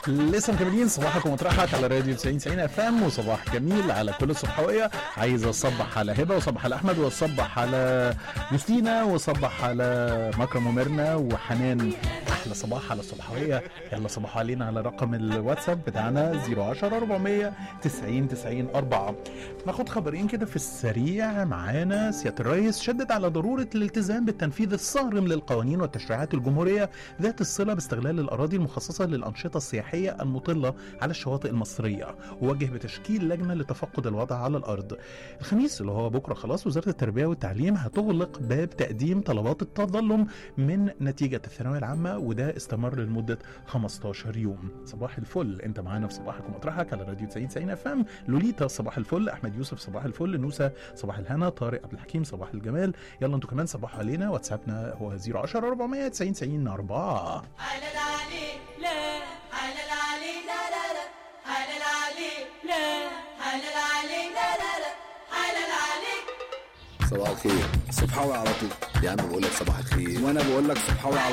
لسه مكملين صباحكم ومطرحك على راديو 90 90 اف ام وصباح جميل على كل الصبحويه عايز اصبح على هبه وصبح على احمد واصبح على يوستينا وصبح على مكرم وميرنا وحنان احلى صباح على الصبحويه يلا صباحوا علينا على رقم الواتساب بتاعنا 010 400 90 90 4 ناخد خبرين كده في السريع معانا سياده الرئيس شدد على ضروره الالتزام بالتنفيذ الصارم للقوانين والتشريعات الجمهوريه ذات الصله باستغلال الاراضي المخصصه للانشطه السياحيه المطله على الشواطئ المصريه ووجه بتشكيل لجنه لتفقد الوضع على الارض الخميس اللي هو بكره خلاص وزاره التربيه والتعليم هتغلق باب تقديم طلبات التظلم من نتيجه الثانويه العامه وده استمر لمده 15 يوم صباح الفل انت معانا في صباحك ومطرحك على راديو 90 90 اف ام لوليتا صباح الفل احمد يوسف صباح الفل نوسه صباح الهنا طارق عبد الحكيم صباح الجمال يلا انتوا كمان صباحوا علينا واتسابنا هو 010 400 90 90 4 على العلي لا على العلي لا لا لا على العلي لا على العلي لا لا لا على العلي صباح الخير صبحاوي على طول يا عم بقول لك صباح الخير وانا بقول لك صبحاوي على